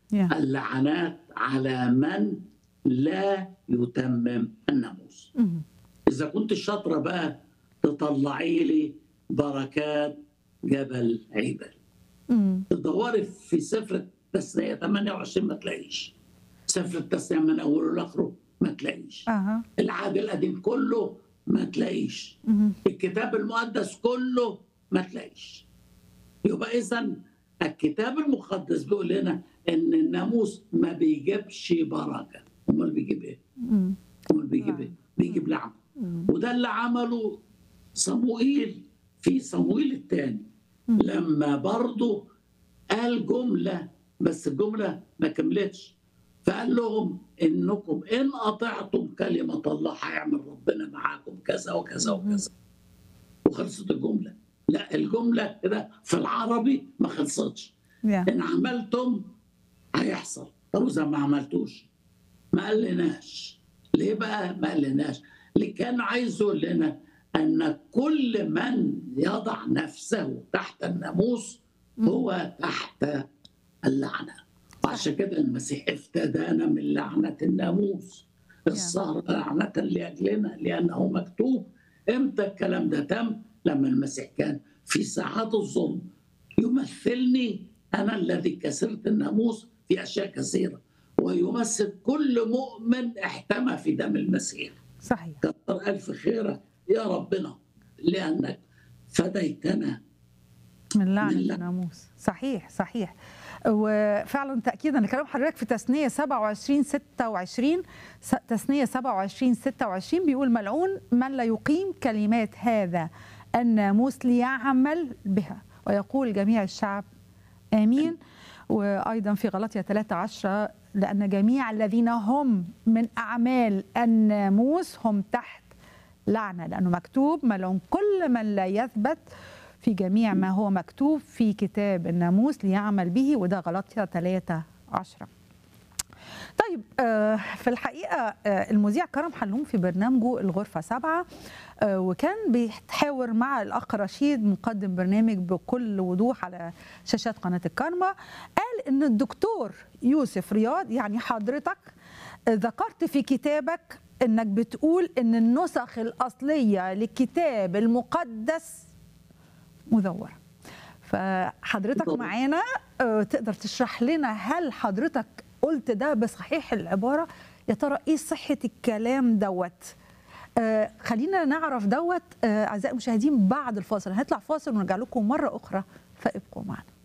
يا. اللعنات على من لا يتمم الناموس مم. إذا كنت شاطرة بقى تطلعي لي بركات جبل عيبل مم. تدوري في سفر التثنية 28 ما تلاقيش سفر التثنية من أوله لآخره ما تلاقيش اها العهد القديم كله ما تلاقيش مم. الكتاب المقدس كله ما تلاقيش يبقى اذا الكتاب المقدس بيقول لنا ان الناموس ما بيجيبش بركه امال بيجيب ايه؟ مم. امال بيجيب ايه؟ بيجيب لعنه مم. وده اللي عمله صموئيل في صموئيل الثاني لما برضه قال جمله بس الجمله ما كملتش فقال لهم انكم ان اطعتم كلمه الله هيعمل ربنا معاكم كذا وكذا وكذا وخلصت الجمله لا الجمله كده في العربي ما خلصتش يا. ان عملتم هيحصل طب اذا ما عملتوش ما قالناش ليه بقى ما قالناش اللي كان عايز يقول لنا ان كل من يضع نفسه تحت الناموس هو تحت اللعنه وعشان كده المسيح افتدانا من لعنه الناموس الصار لعنه لاجلنا لانه مكتوب امتى الكلام ده تم لما المسيح كان في ساعات الظلم يمثلني انا الذي كسرت الناموس في اشياء كثيره ويمثل كل مؤمن احتمى في دم المسيح صحيح كثر الف خيرك يا ربنا لانك فديتنا من لعنة من لعنة. الناموس صحيح صحيح وفعلا تأكيدا لكلام حضرتك في تثنية 27 26 س- تثنية 27 26 بيقول ملعون من لا يقيم كلمات هذا الناموس ليعمل بها ويقول جميع الشعب آمين وأيضا في غلطية 13 لأن جميع الذين هم من أعمال الناموس هم تحت لعنة لأنه مكتوب ملعون كل من لا يثبت في جميع ما هو مكتوب في كتاب الناموس ليعمل به وده غلطية 3 10 طيب آه، في الحقيقة آه، المذيع كرم حلوم في برنامجه الغرفة سبعة آه، وكان بيتحاور مع الأخ رشيد مقدم برنامج بكل وضوح على شاشات قناة الكارما قال إن الدكتور يوسف رياض يعني حضرتك آه، ذكرت في كتابك إنك بتقول إن النسخ الأصلية للكتاب المقدس مزورة فحضرتك طبعا. معانا آه، تقدر تشرح لنا هل حضرتك قلت ده بصحيح العبارة يا ترى ايه صحة الكلام دوت آه خلينا نعرف دوت آه اعزائي المشاهدين بعد الفاصل هنطلع فاصل ونرجع لكم مرة اخرى فابقوا معنا